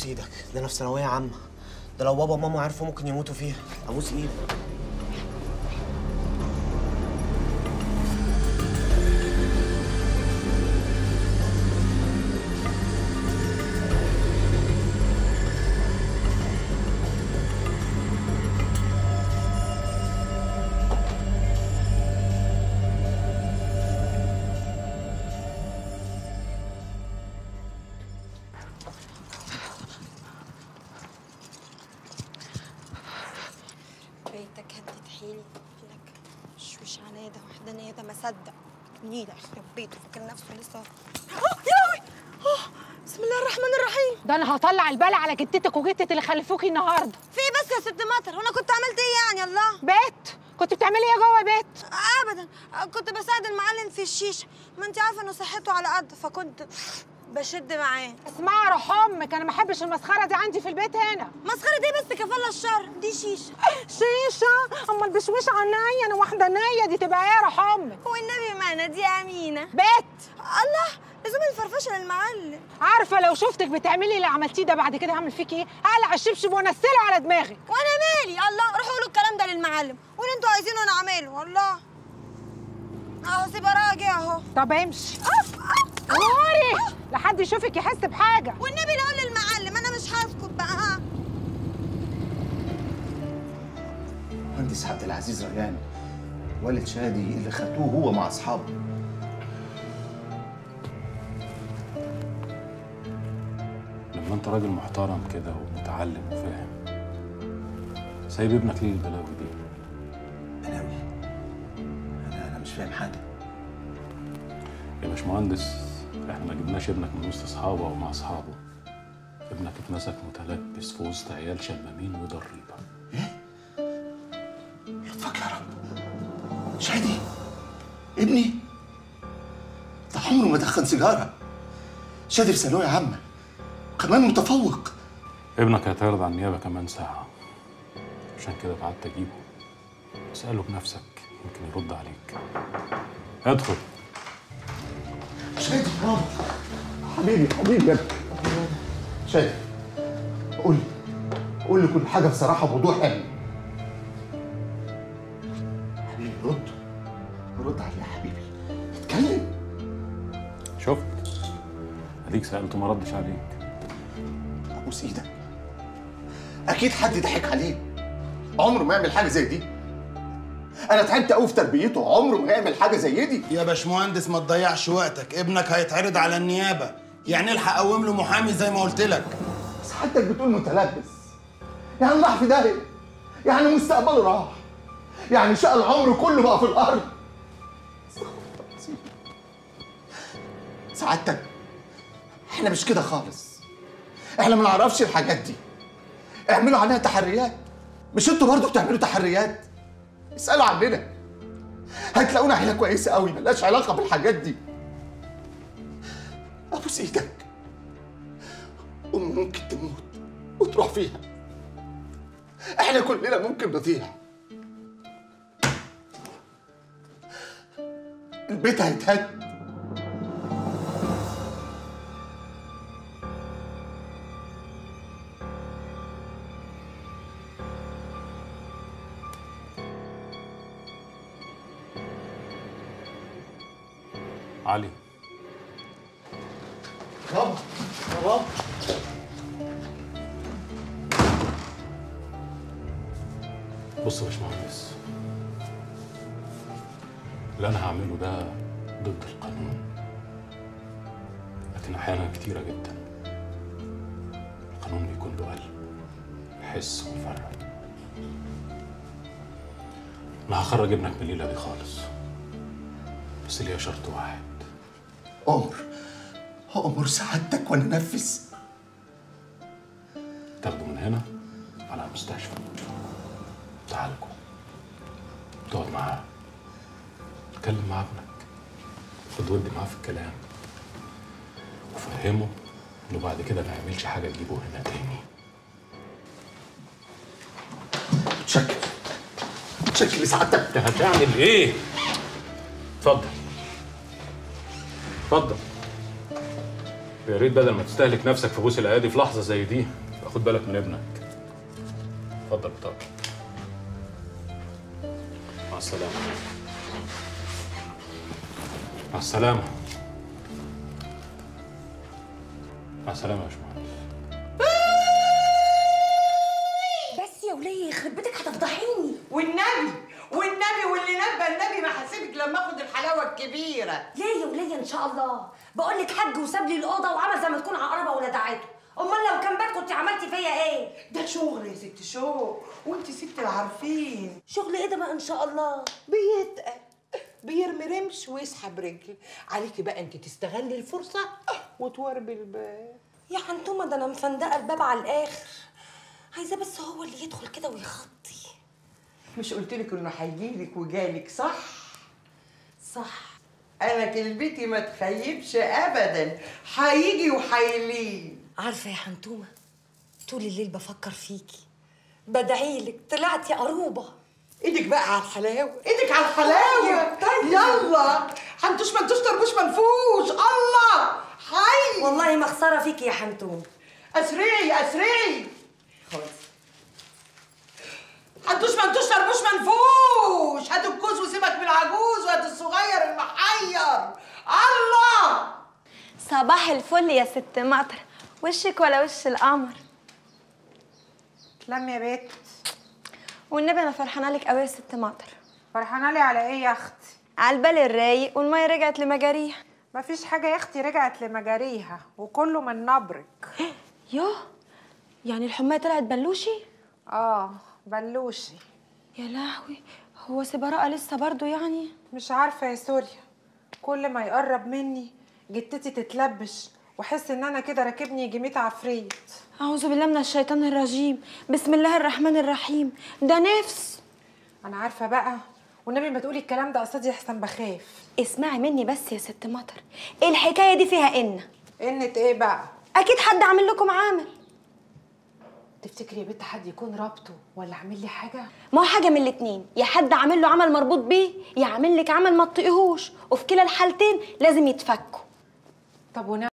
ايدك ده انا في ثانويه عامه ده لو بابا وماما عرفوا ممكن يموتوا فيها ابوس ايدك بيتك هدت حيلي لك شوش عنادة واحدة نادة ما صدق نيلة يخرب بيته فاكر نفسه لسه آه، يا لهوي آه، بسم الله الرحمن الرحيم ده انا هطلع البلا على جدتك وجدتك اللي خلفوكي النهارده في إيه بس يا ست مطر وانا كنت عملت ايه يعني الله بيت كنت بتعملي ايه جوه بيت ابدا كنت بساعد المعلم في الشيشه ما انت عارفه انه صحته على قد فكنت بشد معاه اسمعي روح امك انا ما احبش المسخره دي عندي في البيت هنا مسخره دي بس كفاله الشر دي شيشه شيشه امال بشويش عناية انا واحده نيه دي تبقى ايه روح امك والنبي معنا دي امينه بيت الله لزوم الفرفشه للمعلم عارفه لو شفتك بتعملي اللي عملتيه ده بعد كده هعمل فيك ايه هقلع الشبشب وانزله على دماغي وانا مالي الله روحوا قولوا الكلام ده للمعلم واللي انتوا عايزينه انا اعمله والله اهو سيب راجع اهو طب امشي أف، أف، غوري لحد يشوفك يحس بحاجه والنبي لا اقول للمعلم انا مش هسكت بقى ها مهندس عبد العزيز ريان والد شادي اللي خدوه هو مع اصحابه لما انت راجل محترم كده ومتعلم وفاهم سايب ابنك ليه البلاوي دي بلاوي انا انا مش فاهم حاجه يا باشمهندس احنا ما جبناش ابنك من وسط اصحابه او مع اصحابه ابنك اتمسك متلبس في وسط عيال شمامين وضريبه لطفك يا رب شادي ابني ده عمره ما دخن سيجاره شادي في ثانويه عامه كمان متفوق ابنك هيتعرض على النيابه كمان ساعه عشان كده قعدت اجيبه اساله بنفسك يمكن يرد عليك ادخل شادي بابا حبيبي حبيبي يا ابني شادي قول لي قول لي كل حاجه بصراحه بوضوح يعني حبيبي رد رد عليا يا حبيبي اتكلم شفت اديك سالته ما ردش عليك ابوس ايدك اكيد حد ضحك عليه عمره ما يعمل حاجه زي دي انا تعبت قوي في تربيته عمره ما يعمل حاجه زي دي يا باشمهندس ما تضيعش وقتك ابنك هيتعرض على النيابه يعني الحق قوم له محامي زي ما قلت لك بس حضرتك بتقول متلبس يعني راح في داهيه يعني مستقبله راح يعني شقى العمر كله بقى في الارض استغفر الله العظيم. سعادتك احنا مش كده خالص احنا ما نعرفش الحاجات دي اعملوا عليها تحريات مش انتوا برضه بتعملوا تحريات اسالوا عننا هتلاقونا عيله كويسه قوي ملهاش علاقه بالحاجات دي ابوس ايدك ام ممكن تموت وتروح فيها احنا كلنا ممكن نضيع البيت هيتهد علي بابا بابا بص يا باشمهندس اللي انا هعمله ده ضد القانون لكن احيانا كتيره جدا القانون بيكون له قلب يحس ويفرق انا هخرج ابنك من الليله دي خالص بس ليا شرط واحد عمر عمر سعادتك وانا انفذ تاخده من هنا على المستشفى تعالجه تقعد معاه تكلم مع ابنك خد ودي معاه في الكلام وفهمه انه بعد كده ما يعملش حاجه تجيبه هنا تاني شكل شكل سعادتك انت هتعمل ايه؟ اتفضل اتفضل يا ريت بدل ما تستهلك نفسك في بوس الايادي في لحظه زي دي خد بالك من ابنك اتفضل بطاقة مع السلامة مع السلامة مع السلامة يا باشمهندس بس يا وليه يخرب بيتك هتفضحيني والنبي والنبي واللي نبى النبي ما هسيبك لما اخد الحلاوه الكبيره ليه يا وليه ان شاء الله بقول لك حج وساب لي الاوضه وعمل زي ما تكون عقربه ولدعته امال لو كان بات كنت عملتي فيا ايه ده شغل يا ست شغل وانت ست العارفين شغل ايه ده بقى ان شاء الله بيتقل بيرمي رمش ويسحب رجل عليكي بقى انت تستغلي الفرصه وتوربي الباب يا حنتومه ده انا مفندقه الباب على الاخر عايزاه بس هو اللي يدخل كده ويخطي مش قلت لك انه هيجيلك وجالك صح صح انا كلمتي ما تخيبش ابدا هيجي وهيلين عارفه يا حنتومه طول الليل بفكر فيكي بدعيلك طلعتي قروبه ايدك بقى على الحلاوه ايدك على الحلاوه يلا حنتوش منتوش طربوش منفوش الله حي والله ما خساره فيكي يا حنتومه اسرعي اسرعي خلاص حنتوش منتوش طربوش منفوش هات الكوز وسيبك من العجوز وهات الصغير المحير الله صباح الفل يا ست مطر وشك ولا وش القمر تلم يا بت والنبي انا فرحانه لك قوي يا ست مطر فرحانه لي على ايه يا اختي على البال الرايق والميه رجعت لمجاريها مفيش حاجه يا اختي رجعت لمجاريها وكله من نبرك يوه يعني الحمايه طلعت بلوشي اه بلوشي يا لهوي هو سبراء لسه برضو يعني مش عارفه يا سوريا كل ما يقرب مني جتتي تتلبش واحس ان انا كده راكبني يجي 100 عفريت اعوذ بالله من الشيطان الرجيم بسم الله الرحمن الرحيم ده نفس انا عارفه بقى والنبي ما تقولي الكلام ده قصادي احسن بخاف اسمعي مني بس يا ست مطر ايه الحكايه دي فيها ان قنة ايه بقى اكيد حد عامل لكم عامل تفتكري يا بنت حد يكون رابطه ولا عامل لي حاجه ما هو حاجه من الاتنين يا حد عامل له عمل مربوط بيه يا عامل لك عمل ما تطيقهوش وفي كلا الحالتين لازم يتفكوا طب ونعمل